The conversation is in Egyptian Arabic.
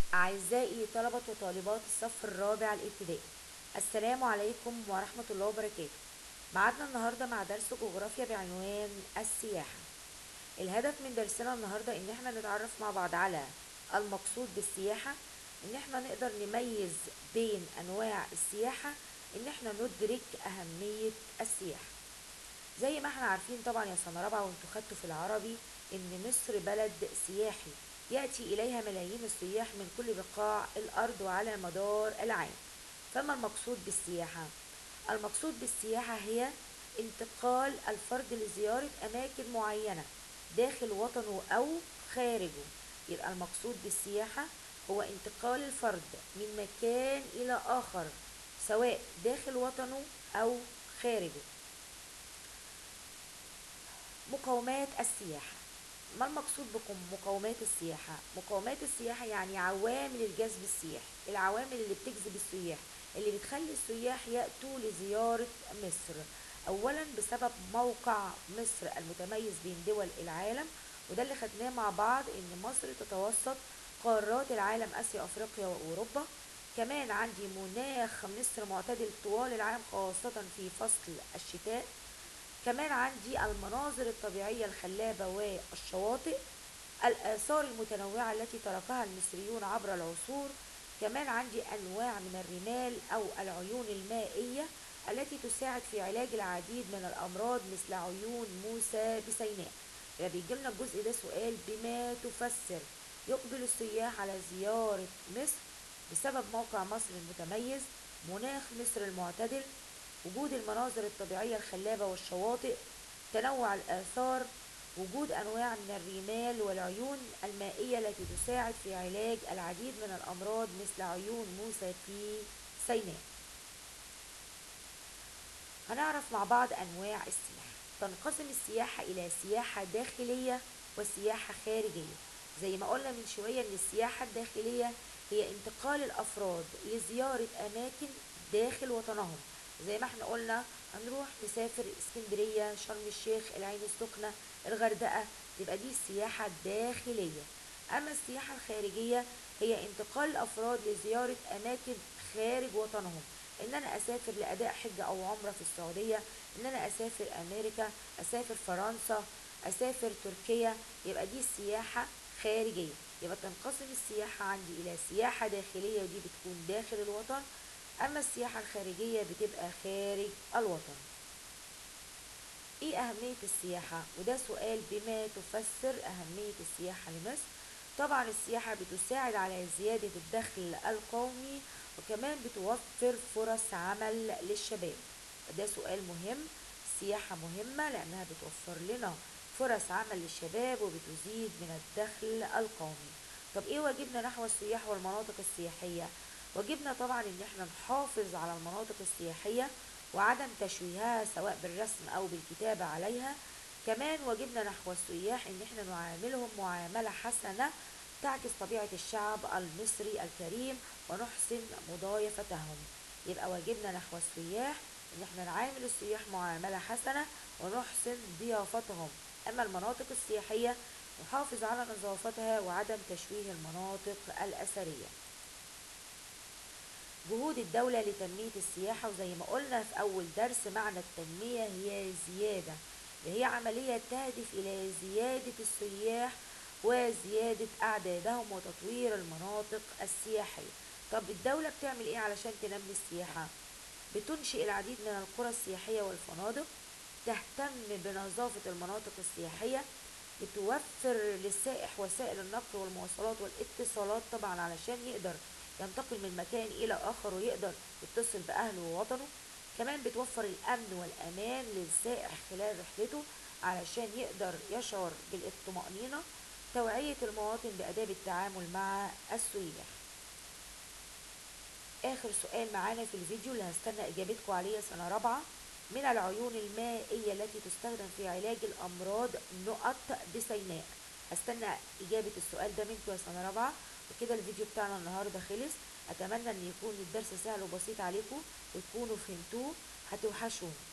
أعزائي طلبة وطالبات الصف الرابع الابتدائي السلام عليكم ورحمة الله وبركاته معادنا النهاردة مع درس جغرافيا بعنوان السياحة الهدف من درسنا النهاردة ان احنا نتعرف مع بعض على المقصود بالسياحة ان احنا نقدر نميز بين انواع السياحة ان احنا ندرك اهمية السياحة زي ما احنا عارفين طبعا يا سنة رابعة وانتوا خدتوا في العربي ان مصر بلد سياحي يأتي إليها ملايين السياح من كل بقاع الأرض وعلى مدار العام فما المقصود بالسياحة؟ المقصود بالسياحة هي انتقال الفرد لزيارة أماكن معينة داخل وطنه أو خارجه يبقى المقصود بالسياحة هو انتقال الفرد من مكان إلى آخر سواء داخل وطنه أو خارجه مقومات السياحة ما المقصود بمقومات السياحة؟ مقومات السياحة يعني عوامل الجذب السياحي العوامل اللي بتجذب السياح اللي بتخلي السياح يأتوا لزيارة مصر أولا بسبب موقع مصر المتميز بين دول العالم وده اللي خدناه مع بعض إن مصر تتوسط قارات العالم آسيا أفريقيا وأوروبا كمان عندي مناخ مصر معتدل طوال العام خاصة في فصل الشتاء كمان عندي المناظر الطبيعية الخلابة والشواطئ الآثار المتنوعة التي تركها المصريون عبر العصور كمان عندي أنواع من الرمال أو العيون المائية التي تساعد في علاج العديد من الأمراض مثل عيون موسى بسيناء يبقى بيجي لنا الجزء ده سؤال بما تفسر يقبل السياح على زيارة مصر بسبب موقع مصر المتميز مناخ مصر المعتدل وجود المناظر الطبيعية الخلابة والشواطئ تنوع الآثار وجود أنواع من الرمال والعيون المائية التي تساعد في علاج العديد من الأمراض مثل عيون موسى في سيناء هنعرف مع بعض أنواع السياحة تنقسم السياحة إلى سياحة داخلية وسياحة خارجية زي ما قلنا من شوية إن السياحة الداخلية هي انتقال الأفراد لزيارة أماكن داخل وطنهم زي ما احنا قلنا هنروح نسافر اسكندرية شرم الشيخ العين السخنة الغردقة يبقى دي السياحة الداخلية أما السياحة الخارجية هي انتقال الأفراد لزيارة أماكن خارج وطنهم إن أنا أسافر لأداء حجة أو عمرة في السعودية إن أنا أسافر أمريكا أسافر فرنسا أسافر تركيا يبقى دي السياحة خارجية يبقى تنقسم السياحة عندي إلى سياحة داخلية ودي بتكون داخل الوطن أما السياحة الخارجية بتبقى خارج الوطن ايه أهمية السياحة؟ وده سؤال بما تفسر أهمية السياحة لمصر طبعا السياحة بتساعد على زيادة الدخل القومي وكمان بتوفر فرص عمل للشباب ده سؤال مهم السياحة مهمة لأنها بتوفر لنا فرص عمل للشباب وبتزيد من الدخل القومي طب ايه واجبنا نحو السياح والمناطق السياحية واجبنا طبعا ان احنا نحافظ على المناطق السياحية وعدم تشويهها سواء بالرسم او بالكتابة عليها كمان واجبنا نحو السياح ان احنا نعاملهم معاملة حسنة تعكس طبيعة الشعب المصري الكريم ونحسن مضايفتهم يبقى واجبنا نحو السياح ان احنا نعامل السياح معاملة حسنة ونحسن ضيافتهم اما المناطق السياحية نحافظ على نظافتها وعدم تشويه المناطق الأثرية جهود الدولة لتنمية السياحة وزي ما قلنا في أول درس معنى التنمية هي زيادة وهي عملية تهدف إلى زيادة السياح وزيادة أعدادهم وتطوير المناطق السياحية طب الدولة بتعمل إيه علشان تنمي السياحة؟ بتنشئ العديد من القرى السياحية والفنادق تهتم بنظافة المناطق السياحية بتوفر للسائح وسائل النقل والمواصلات والاتصالات طبعا علشان يقدر ينتقل من مكان إلى آخر ويقدر يتصل بأهله ووطنه كمان بتوفر الأمن والأمان للسائح خلال رحلته علشان يقدر يشعر بالاطمأنينة توعية المواطن بآداب التعامل مع السياح آخر سؤال معانا في الفيديو اللي هستنى إجابتكم عليه سنة رابعة من العيون المائية التي تستخدم في علاج الأمراض نقط بسيناء هستنى إجابة السؤال ده منكم يا سنة رابعة وكده الفيديو بتاعنا النهاردة خلص أتمنى أن يكون الدرس سهل وبسيط عليكم وتكونوا فهمتوه هتوحشوني